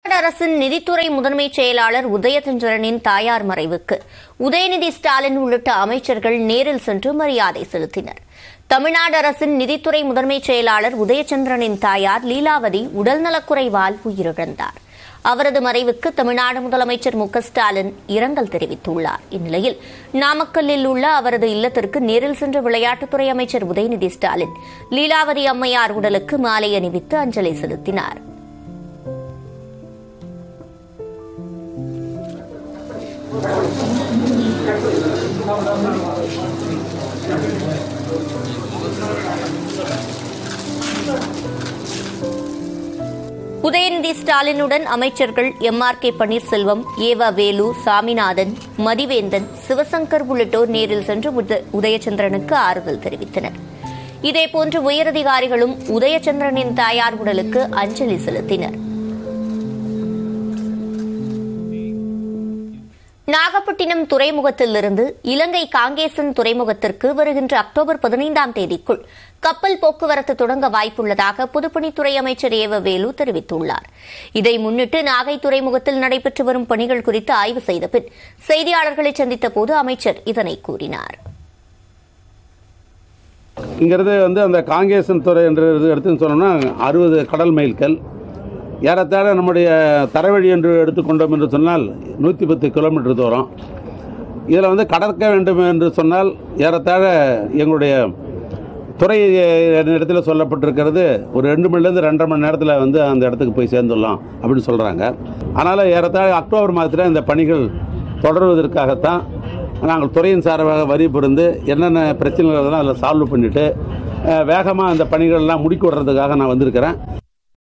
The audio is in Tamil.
அரசின் நிதித்துறை முதன்மை செயலாளர் உதயச்சந்திரனின் தாயார் மறைவுக்கு உதயநிதி ஸ்டாலின் உள்ளிட்ட அமைச்சர்கள் நேரில் சென்று மரியாதை செலுத்தினர் தமிழ்நாடு அரசின் நிதித்துறை முதன்மை செயலாளர் உதயச்சந்திரனின் தாயார் லீலாவதி உடல்நலக்குறைவால் உயிரிழந்தார் அவரது மறைவுக்கு தமிழ்நாடு முதலமைச்சர் மு க ஸ்டாலின் இரங்கல் தெரிவித்துள்ளார் இந்நிலையில் நாமக்கல்லில் உள்ள அவரது இல்லத்திற்கு நேரில் சென்ற விளையாட்டுத்துறை அமைச்சர் உதயநிதி ஸ்டாலின் லீலாவதி அம்மையார் உடலுக்கு மாலை அணிவித்து அஞ்சலி செலுத்தினார் உதயநிதி ஸ்டாலினுடன் அமைச்சர்கள் எம் ஆர் கே பன்னீர்செல்வம் ஏவா வேலு சாமிநாதன் மதிவேந்தன் சிவசங்கர் உள்ளிட்டோர் நேரில் சென்று உத- உதயச்சந்திரனுக்கு ஆறுதல் தெரிவித்தனர் இதேபோன்று உயரதிகாரிகளும் உதயச்சந்திரனின் தாயார் உடலுக்கு அஞ்சலி செலுத்தினர் நாகப்பட்டினம் துறைமுகத்திலிருந்து இலங்கை காங்கேசன் துறைமுகத்திற்கு வருகின்ற அக்டோபர் பதினைந்தாம் தேதிக்குள் கப்பல் போக்குவரத்து தொடங்க வாய்ப்புள்ளதாக பொதுப்பணித்துறை அமைச்சர் ஏவ வேலு தெரிவித்துள்ளார் இதை முன்னிட்டு நாகை துறைமுகத்தில் நடைபெற்று வரும் பணிகள் குறித்து ஆய்வு செய்த பின் செய்தியாளர்களை சந்தித்த போது அமைச்சர் இதனை கூறினார் இங்கிறது வந்து அந்த காங்கேசன் துறை என்று இது எடுத்துன்னு சொன்னோம்னா அறுபது கடல் மைல்கள் ஏறத்தாழ நம்முடைய தரைவழி என்று எடுத்துக்கொண்டோம் என்று சொன்னால் நூற்றி பத்து கிலோமீட்டர் தூரம் இதில் வந்து கடற்க வேண்டும் என்று சொன்னால் ஏறத்தாழ எங்களுடைய துறை இடத்துல சொல்லப்பட்டிருக்கிறது ஒரு ரெண்டு மணிலேருந்து ரெண்டரை மணி நேரத்தில் வந்து அந்த இடத்துக்கு போய் சேர்ந்துடலாம் அப்படின்னு சொல்கிறாங்க அதனால் ஏறத்தாழ அக்டோபர் மாதத்தில் இந்த பணிகள் தொடருவதற்காகத்தான் நாங்கள் துறையின் சார்பாக வரி புரிந்து என்னென்ன பிரச்சனைகள் அதில் சால்வ் பண்ணிவிட்டு வேகமாக அந்த பணிகள்லாம் முடிக்க விடுறதுக்காக நான் வந்திருக்கிறேன்